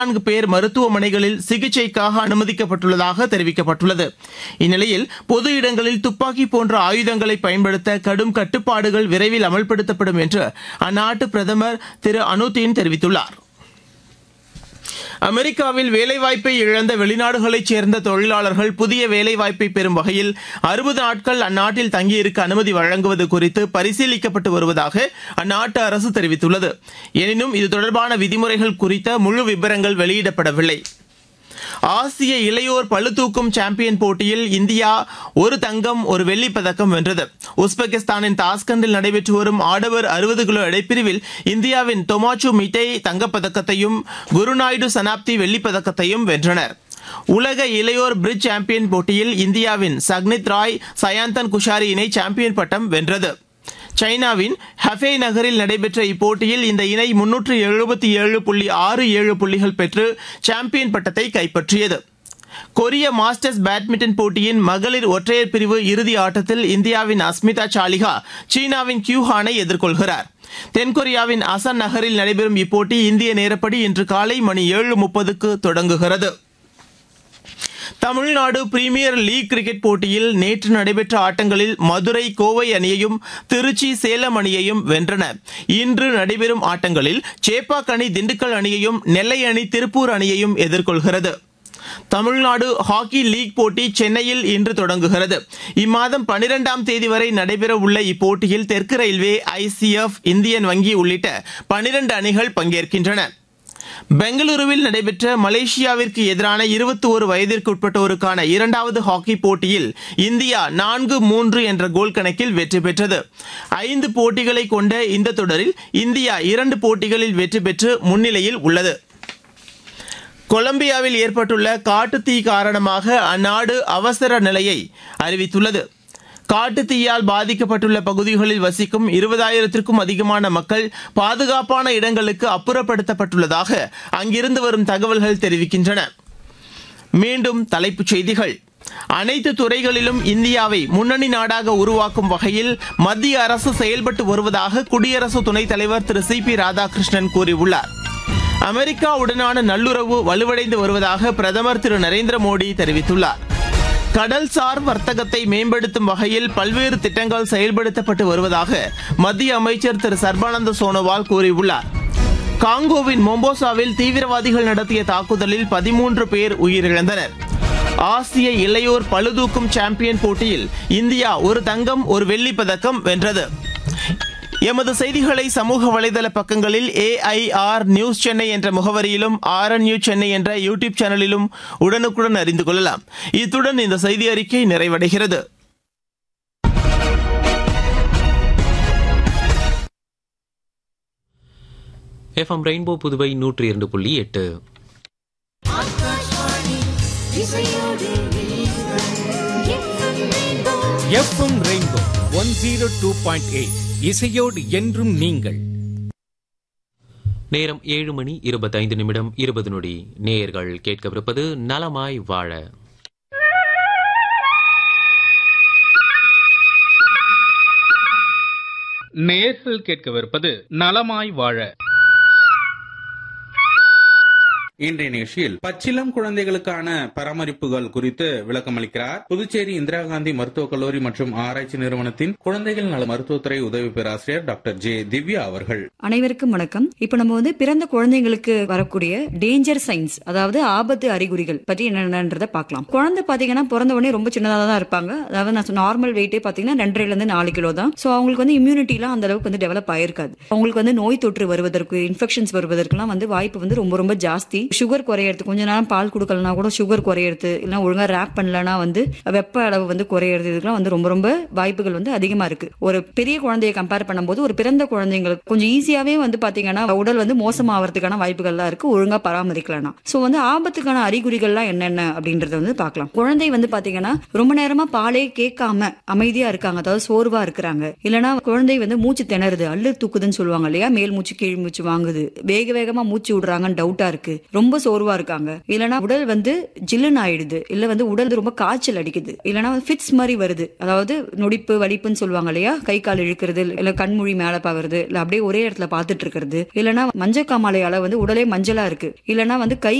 நான்கு பேர் மருத்துவமனைகளில் சிகிச்சைக்காக அனுமதிக்கப்பட்டுள்ளதாக தெரிவிக்கப்பட்டுள்ளது இந்நிலையில் பொது இடங்களில் துப்பாக்கி போன்ற ஆயுதங்களை பயன்படுத்த கடும் கட்டுப்பாடுகள் விரைவில் அமல்படுத்தப்படும் என்று அந்நாட்டு பிரதமர் திரு அனுதீன் தெரிவித்துள்ளார் அமெரிக்காவில் வேலைவாய்ப்பை இழந்த வெளிநாடுகளைச் சேர்ந்த தொழிலாளர்கள் புதிய வேலைவாய்ப்பை பெறும் வகையில் அறுபது நாட்கள் அந்நாட்டில் தங்கியிருக்க அனுமதி வழங்குவது குறித்து பரிசீலிக்கப்பட்டு வருவதாக அந்நாட்டு அரசு தெரிவித்துள்ளது எனினும் இது தொடர்பான விதிமுறைகள் குறித்த முழு விவரங்கள் வெளியிடப்படவில்லை ஆசிய இளையோர் பளுதூக்கும் சாம்பியன் போட்டியில் இந்தியா ஒரு தங்கம் ஒரு வெள்ளிப் பதக்கம் வென்றது உஸ்பெகிஸ்தானின் தாஸ்கண்டில் நடைபெற்று வரும் ஆடவர் அறுபது கிலோ எடைப்பிரிவில் இந்தியாவின் தொமாச்சு மிட்டை தங்கப்பதக்கத்தையும் குருநாயுடு சனாப்தி வெள்ளிப் பதக்கத்தையும் வென்றனர் உலக இளையோர் பிரிட்ஜ் சாம்பியன் போட்டியில் இந்தியாவின் சக்னித் ராய் சயாந்தன் குஷாரி இணை சாம்பியன் பட்டம் வென்றது சைனாவின் ஹஃபே நகரில் நடைபெற்ற இப்போட்டியில் இந்த இணை முன்னூற்று எழுபத்தி ஏழு புள்ளி ஆறு ஏழு புள்ளிகள் பெற்று சாம்பியன் பட்டத்தை கைப்பற்றியது கொரிய மாஸ்டர்ஸ் பேட்மிண்டன் போட்டியின் மகளிர் ஒற்றையர் பிரிவு இறுதி ஆட்டத்தில் இந்தியாவின் அஸ்மிதா சாலிகா சீனாவின் கியூஹானை எதிர்கொள்கிறார் தென்கொரியாவின் அசன் நகரில் நடைபெறும் இப்போட்டி இந்திய நேரப்படி இன்று காலை மணி ஏழு முப்பதுக்கு தொடங்குகிறது தமிழ்நாடு பிரீமியர் லீக் கிரிக்கெட் போட்டியில் நேற்று நடைபெற்ற ஆட்டங்களில் மதுரை கோவை அணியையும் திருச்சி சேலம் அணியையும் வென்றன இன்று நடைபெறும் ஆட்டங்களில் சேப்பாக் அணி திண்டுக்கல் அணியையும் நெல்லை அணி திருப்பூர் அணியையும் எதிர்கொள்கிறது தமிழ்நாடு ஹாக்கி லீக் போட்டி சென்னையில் இன்று தொடங்குகிறது இம்மாதம் பனிரெண்டாம் தேதி வரை நடைபெற உள்ள இப்போட்டியில் தெற்கு ரயில்வே ஐசிஎஃப் இந்தியன் வங்கி உள்ளிட்ட பனிரண்டு அணிகள் பங்கேற்கின்றன பெங்களூருவில் நடைபெற்ற மலேசியாவிற்கு எதிரான இருபத்தி ஒரு வயதிற்குட்பட்டோருக்கான இரண்டாவது ஹாக்கி போட்டியில் இந்தியா நான்கு மூன்று என்ற கோல் கணக்கில் வெற்றி பெற்றது ஐந்து போட்டிகளை கொண்ட இந்த தொடரில் இந்தியா இரண்டு போட்டிகளில் வெற்றி பெற்று முன்னிலையில் உள்ளது கொலம்பியாவில் ஏற்பட்டுள்ள காட்டுத்தீ காரணமாக அந்நாடு அவசர நிலையை அறிவித்துள்ளது காட்டுத்தீயால் பாதிக்கப்பட்டுள்ள பகுதிகளில் வசிக்கும் இருபதாயிரத்திற்கும் அதிகமான மக்கள் பாதுகாப்பான இடங்களுக்கு அப்புறப்படுத்தப்பட்டுள்ளதாக அங்கிருந்து வரும் தகவல்கள் தெரிவிக்கின்றன மீண்டும் தலைப்புச் செய்திகள் அனைத்து துறைகளிலும் இந்தியாவை முன்னணி நாடாக உருவாக்கும் வகையில் மத்திய அரசு செயல்பட்டு வருவதாக குடியரசு துணைத் தலைவர் திரு சி பி ராதாகிருஷ்ணன் கூறியுள்ளார் அமெரிக்காவுடனான நல்லுறவு வலுவடைந்து வருவதாக பிரதமர் திரு நரேந்திர மோடி தெரிவித்துள்ளார் கடல்சார் வர்த்தகத்தை மேம்படுத்தும் வகையில் பல்வேறு திட்டங்கள் செயல்படுத்தப்பட்டு வருவதாக மத்திய அமைச்சர் திரு சர்பானந்த சோனோவால் கூறியுள்ளார் காங்கோவின் மொம்போசாவில் தீவிரவாதிகள் நடத்திய தாக்குதலில் பதிமூன்று பேர் உயிரிழந்தனர் ஆசிய இளையோர் பளுதூக்கும் சாம்பியன் போட்டியில் இந்தியா ஒரு தங்கம் ஒரு வெள்ளிப் பதக்கம் வென்றது எமது செய்திகளை சமூக வலைதள பக்கங்களில் ஏஐஆர் நியூஸ் சென்னை என்ற முகவரியிலும் ஆர்என்யூ சென்னை என்ற யூடியூப் சேனலிலும் உடனுக்குடன் அறிந்து கொள்ளலாம் இத்துடன் இந்த செய்தி அறிக்கை நிறைவடைகிறது எஃப்எம் ரெயின்போ புதுவை நூற்றி இரண்டு புள்ளி எட்டு FM rainbow one zero two point eight இசையோடு என்றும் நீங்கள் நேரம் ஏழு மணி இருபத்தைந்து நிமிடம் இருபது நொடி நேயர்கள் கேட்கவிருப்பது நலமாய் வாழ நேர்கள் கேட்கவிருப்பது நலமாய் வாழ இன்றைய நிகழ்ச்சியில் பச்சிலம் குழந்தைகளுக்கான பராமரிப்புகள் குறித்து விளக்கம் அளிக்கிறார் புதுச்சேரி இந்திரா காந்தி மருத்துவக் கல்லூரி மற்றும் ஆராய்ச்சி நிறுவனத்தின் குழந்தைகள் நல மருத்துவத்துறை உதவி பேராசிரியர் டாக்டர் ஜே திவ்யா அவர்கள் அனைவருக்கும் வணக்கம் இப்ப நம்ம வந்து பிறந்த குழந்தைங்களுக்கு வரக்கூடிய டேஞ்சர் சைன்ஸ் அதாவது ஆபத்து அறிகுறிகள் பற்றி என்னன்றத பார்க்கலாம் குழந்தை பாத்தீங்கன்னா பிறந்த உடனே ரொம்ப சின்னதாக தான் இருப்பாங்க அதாவது நான் நார்மல் வெயிட்டே பாத்தீங்கன்னா ரெண்டரைல இருந்து நாலு கிலோ தான் சோ அவங்களுக்கு வந்து இம்யூனிட்டிலாம் அந்த அளவுக்கு வந்து டெவலப் ஆயிருக்காது அவங்களுக்கு வந்து நோய் தொற்று வருவதற்கு இன்ஃபெக்ஷன்ஸ் வருவதற்குலாம் வந்து வாய்ப்பு வந்து ரொம்ப ரொம்ப ஜாஸ்தி சுகர் குறையறது கொஞ்ச நேரம் பால் கொடுக்கலனா கூட சுகர் குறையறது இல்லைன்னா ஒழுங்கா ரேப் பண்ணலனா வந்து வெப்ப அளவு வந்து குறையறது இதுக்கெல்லாம் வந்து ரொம்ப ரொம்ப வாய்ப்புகள் வந்து அதிகமா இருக்கு ஒரு பெரிய குழந்தையை கம்பேர் பண்ணும்போது ஒரு பிறந்த குழந்தைங்களுக்கு கொஞ்சம் ஈஸியாவே வந்து பாத்தீங்கன்னா உடல் வந்து மோசமாகறதுக்கான வாய்ப்புகள்லாம் இருக்கு ஒழுங்கா பராமரிக்கலனா சோ வந்து ஆபத்துக்கான அறிகுறிகள்லாம் என்னென்ன அப்படின்றத வந்து பார்க்கலாம் குழந்தை வந்து பாத்தீங்கன்னா ரொம்ப நேரமா பாலே கேட்காம அமைதியா இருக்காங்க அதாவது சோர்வா இருக்கிறாங்க இல்லைன்னா குழந்தை வந்து மூச்சு திணறுது அள்ளு தூக்குதுன்னு சொல்லுவாங்க இல்லையா மேல் மூச்சு கீழ் மூச்சு வாங்குது வேக வேகமா மூச்சு விடுறாங்கன்னு டவுட்டா இருக்கு ரொம்ப ரொம்ப சோர்வா இருக்காங்க இல்லனா உடல் வந்து ஜில்லுன்னு ஆயிடுது இல்ல வந்து உடல் ரொம்ப காய்ச்சல் அடிக்குது இல்லனா ஃபிட்ஸ் மாதிரி வருது அதாவது நொடிப்பு வலிப்புன்னு சொல்லுவாங்க இல்லையா கை கால் இழுக்கிறது இல்ல கண்மொழி மேல பாக்குறது இல்ல அப்படியே ஒரே இடத்துல பாத்துட்டு இருக்கிறது இல்லனா மஞ்சள் காமாலையால வந்து உடலே மஞ்சளா இருக்கு இல்லனா வந்து கை